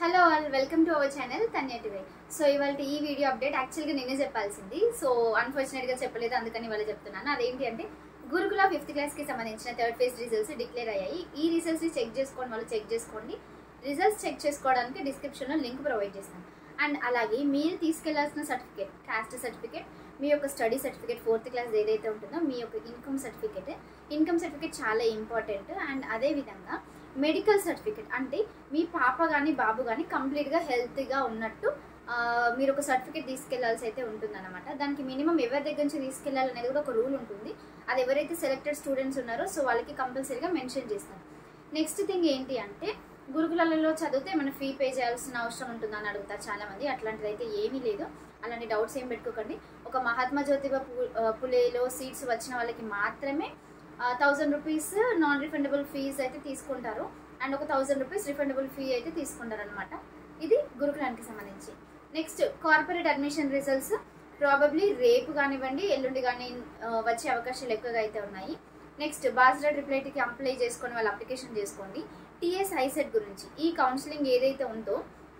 hello all welcome to our channel తన్యటివై so ఇవాళ ఈ వీడియో అప్డేట్ యాక్చువల్గా నేనే చెప్పాల్సింది సో అన్ఫార్చునేట్గా చెప్పలేదు అందుకని ఇవాళ చెప్తున్నాను అదేంటి అంటే గురుకుల ఫిఫ్త్ క్లాస్కి సంబంధించిన థర్డ్ ఫేజ్ రిజల్ట్స్ డిక్లేర్ అయ్యాయి ఈ రిజల్ట్స్ని చెక్ చేసుకోండి వాళ్ళు చెక్ చేసుకోండి రిజల్ట్స్ చెక్ చేసుకోవడానికి డిస్క్రిప్షన్లో లింక్ ప్రొవైడ్ చేస్తాను అండ్ అలాగే మీరు తీసుకెళ్లాల్సిన సర్టిఫికేట్ కాస్ట్ సర్టిఫికేట్ మీ యొక్క స్టడీ సర్టిఫికేట్ ఫోర్త్ క్లాస్ ఏదైతే ఉంటుందో మీ యొక్క ఇన్కమ్ సర్టిఫికేట్ ఇన్కమ్ సర్టిఫికేట్ చాలా ఇంపార్టెంట్ అండ్ అదే విధంగా మెడికల్ సర్టిఫికేట్ అంటే మీ పాప కానీ బాబు కానీ కంప్లీట్గా హెల్తీగా ఉన్నట్టు ఆ, మీరు ఒక సర్టిఫికేట్ తీసుకెళ్లాల్సి అయితే ఉంటుందన్నమాట దానికి మినిమం ఎవరి దగ్గర నుంచి తీసుకెళ్లాలి అనేది కూడా ఒక రూల్ ఉంటుంది అది ఎవరైతే సెలెక్టెడ్ స్టూడెంట్స్ ఉన్నారో సో వాళ్ళకి కంపల్సరీగా మెన్షన్ చేస్తారు నెక్స్ట్ థింగ్ ఏంటి అంటే గురుకులాలలో చదివితే మన ఫీ పే చేయాల్సిన అవసరం ఉంటుందని అడుగుతారు చాలా మంది అట్లాంటిది అయితే ఏమీ లేదు అలాంటి డౌట్స్ ఏం పెట్టుకోకండి ఒక మహాత్మా జ్యోతిబా పు- ఆ, పులేలో సీట్స్ వచ్చిన వాళ్ళకి మాత్రమే thousand rupees non refundable fees అయితే తీసుకుంటారు అండ్ ఒక థౌజండ్ రూపీస్ రిఫండబుల్ ఫీ అయితే తీసుకుంటారు అనమాట ఇది గురుకులానికి సంబంధించి next corporate admission results probably రేపు కానివ్వండి ఎల్లుండి కానీ ఆ, వచ్చే అవకాశాలు ఎక్కువగా అయితే ఉన్నాయి నెక్స్ట్ బాస్డర్ రిప్లైటీకి అప్లై చేసుకొని వాళ్ళు అప్లికేషన్ చేసుకోండి టీఎస్ ఐసెట్ గురించి ఈ కౌన్సిలింగ్ ఏదైతే ఉందో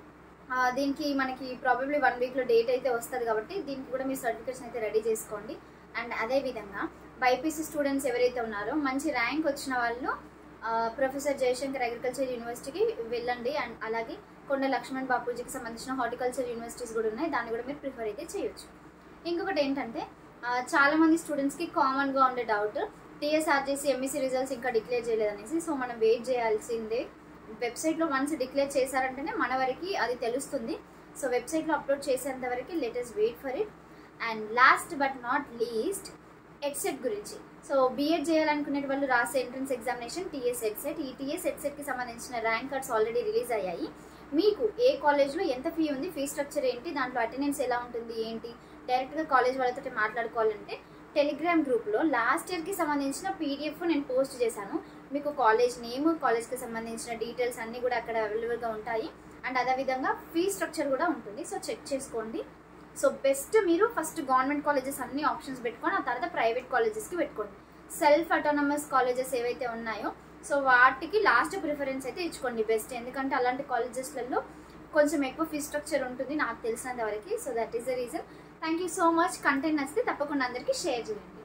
ఆ, దీనికి మనకి ప్రాబబ్లీ వన్ వీక్లో డేట్ అయితే వస్తుంది కాబట్టి దీనికి కూడా మీ సర్టిఫికేట్స్ అయితే రెడీ చేసుకోండి అండ్ అదే విధంగా బైపీసీ స్టూడెంట్స్ ఎవరైతే ఉన్నారో మంచి ర్యాంక్ వచ్చిన వాళ్ళు ఆ, ప్రొఫెసర్ జయశంకర్ అగ్రికల్చర్ యూనివర్సిటీకి వెళ్ళండి అండ్ అలాగే కొండ లక్ష్మణ్ బాపూజీకి సంబంధించిన హార్టికల్చర్ యూనివర్సిటీస్ కూడా ఉన్నాయి దాన్ని కూడా మీరు ప్రిఫర్ అయితే చేయొచ్చు ఇంకొకటి ఏంటంటే ఆ, చాలా మంది స్టూడెంట్స్కి కామన్గా ఉండే డౌట్ టీఎస్ఆర్జేసీ ఎంఈసీ రిజల్ట్స్ ఇంకా డిక్లేర్ చేయలేదనేసి సో మనం వెయిట్ చేయాల్సిందే వెబ్సైట్లో వన్స్ డిక్లేర్ చేశారంటేనే మన వరకు అది తెలుస్తుంది సో వెబ్సైట్లో అప్లోడ్ చేసేంత వరకు latest wait for it and last but not least EdCET గురించి సో బీఎడ్ చేయాలనుకునే వాళ్ళు రాసే ఎంట్రన్స్ ఎగ్జామినేషన్ టీఎస్ ఎడ్సెట్ ఈ టీఎస్ ఎడ్సెట్కి సంబంధించిన ర్యాంక్ కార్డ్స్ ఆల్రెడీ రిలీజ్ అయ్యాయి మీకు ఏ కాలేజ్లో ఎంత ఫీ ఉంది ఫీ స్ట్రక్చర్ ఏంటి దాంట్లో అటెండెన్స్ ఎలా ఉంటుంది ఏంటి డైరెక్ట్గా కాలేజ్ వాళ్ళతో మాట్లాడుకోవాలంటే టెలిగ్రామ్ గ్రూప్లో లాస్ట్ ఇయర్కి సంబంధించిన పీడిఎఫ్ నేను పోస్ట్ చేశాను మీకు కాలేజ్ నేమ్ కాలేజ్కి సంబంధించిన డీటెయిల్స్ అన్నీ కూడా అక్కడ అవైలబుల్గా ఉంటాయి అండ్ అదేవిధంగా ఫీ స్ట్రక్చర్ కూడా ఉంటుంది సో చెక్ చేసుకోండి సో బెస్ట్ మీరు ఫస్ట్ గవర్నమెంట్ కాలేజెస్ అన్ని ఆప్షన్స్ పెట్టుకొని ఆ తర్వాత ప్రైవేట్ కాలేజెస్కి పెట్టుకోండి సెల్ఫ్ అటానమస్ కాలేజెస్ ఏవైతే ఉన్నాయో సో వాటికి లాస్ట్ ప్రిఫరెన్స్ అయితే ఇచ్చుకోండి బెస్ట్ ఎందుకంటే అలాంటి కాలేజెస్లలో కొంచెం ఎక్కువ ఫీ స్ట్రక్చర్ ఉంటుంది నాకు తెలిసినంత వరకు so that is the reason thank you so much content నచ్చితే తప్పకుండా అందరికీ షేర్ చేయండి